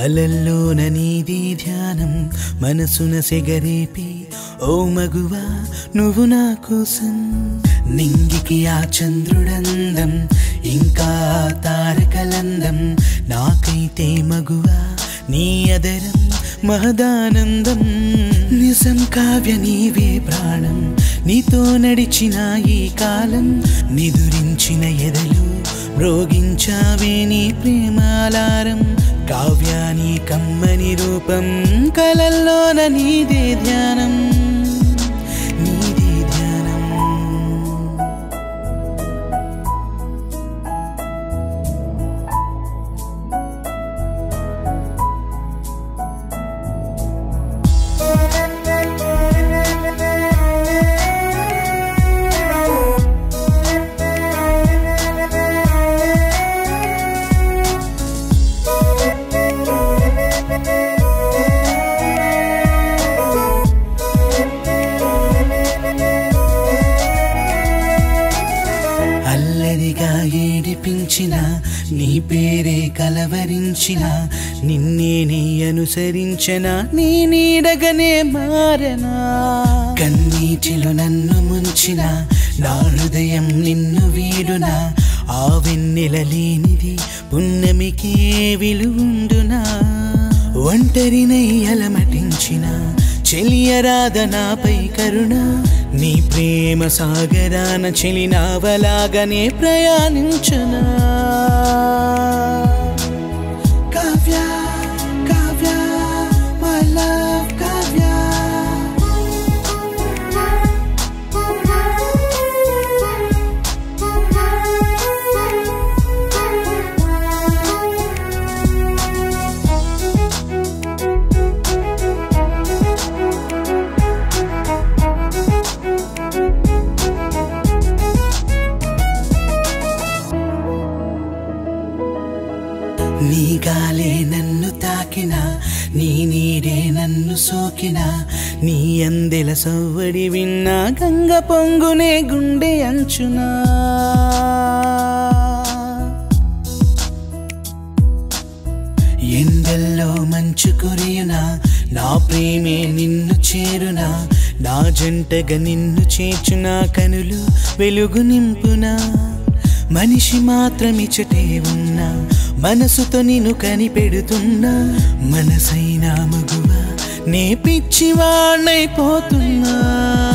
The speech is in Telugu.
కలల్లోన నీది ధ్యానం మనసున సెగరేపి ఓ మగువా నువ్వు నా కోసం నింగికి ఆ చంద్రుడందం ఇంకా ఆ తారకలందం నాకైతే మగువా నీ అదరం మహదానందం నిజం కావ్య నీవే ప్రాణం నీతో నడిచిన ఈ కాలం నిదురించిన ఎదలు మ్రోగించావే నీ ప్రేమాలారం కావ్యాని కమ్మని రూపం కలల్లోన నీదే ధ్యానం నీదే ధ్యానం అల్లరిగా ఏడిపించిన నీ పేరే కలవరించిన నిన్నే నీ అనుసరించిన నీ నీడగనే మారనా కన్నీటిలో నన్ను ముంచిన నా హృదయం నిన్ను వీడునా ఆ వెన్నెల లేనిది పున్నమికే విలువుండునా ఒంటరినై అలమటించిన చెలియరాద నాపై కరుణ నీ ప్రేమ సాగరాన చెలినావలాగనే ప్రయాణించనా కావ్య కావ్య మై లవ్ కావ్య నీ గాలే నన్ను తాకిన నీ నీడే నన్ను సోకిన నీ అందెల సవ్వడి విన్నా గంగ పొంగునే గుండె అంచునా ఎండల్లో మంచు కురియునా నా ప్రేమే నిన్ను చేరునా నా జంటగా నిన్ను చేర్చునా కనులు వెలుగు నింపునా మనిషి మాత్రమిచటే ఉన్నా మనసుతో నిన్ను కనిపెడుతున్నా మనసైనా మగువ నే పిచ్చివాణ్ణైపోతున్నా